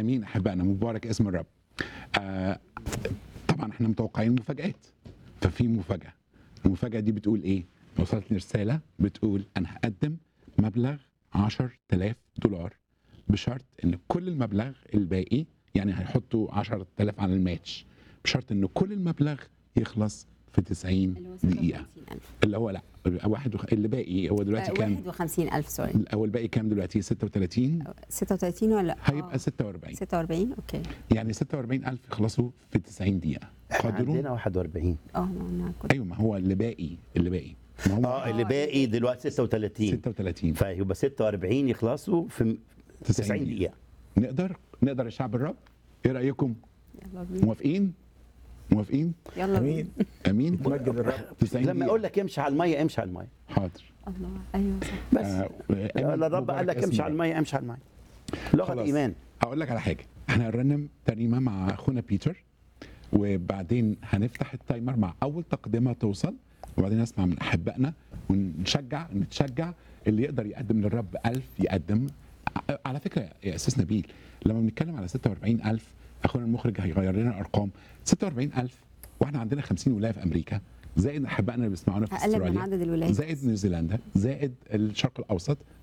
امين احبائنا مبارك اسم الرب آه طبعا احنا متوقعين مفاجات ففي مفاجاه المفاجاه دي بتقول ايه وصلتني رساله بتقول انا هقدم مبلغ 10000 دولار بشرط ان كل المبلغ الباقي يعني هيحطوا 10000 على الماتش بشرط ان كل المبلغ يخلص في 90 اللي هو دقيقه 56000 اللي هو لا واحد وخ... اللي باقي هو دلوقتي كام 51000 سوري الاول باقي كام دلوقتي 36 36 ولا هيبقى آه، 46 46 اوكي يعني 46000 يخلصوا في 90 دقيقة احنا قادرون عندنا 41 اه ما انا كنت ايوه ما هو اللي باقي اللي باقي ما هو اه اللي باقي دلوقتي 36 36 فيبقى 46 يخلصوا في 90 دقيقة نقدر نقدر يا شعب الرب ايه رايكم يلا بينا موافقين موافقين يلا بينا امين امين مجد الرب 90 لما دقيقة. اقول لك امشي على المية امشي على المية حاضر الله ايوه صح بس آه، آمين. الرب قال لك مبارك اسم امشي على الرب. المية امشي على المية لغة خلاص. ايمان اقول لك على حاجه احنا هنرنم ترنيمه مع اخونا بيتر وبعدين هنفتح التايمر مع اول تقدمه توصل وبعدين نسمع من احبائنا ونشجع نتشجع اللي يقدر يقدم للرب ألف يقدم ع- على فكره يا استاذ نبيل لما بنتكلم على 46000 اخونا المخرج هيغير لنا الارقام 46000 واحنا عندنا 50 ولايه في امريكا زائد احبائنا اللي بيسمعونا في اقل من استراليا عدد الولايات زائد نيوزيلندا زائد الشرق الاوسط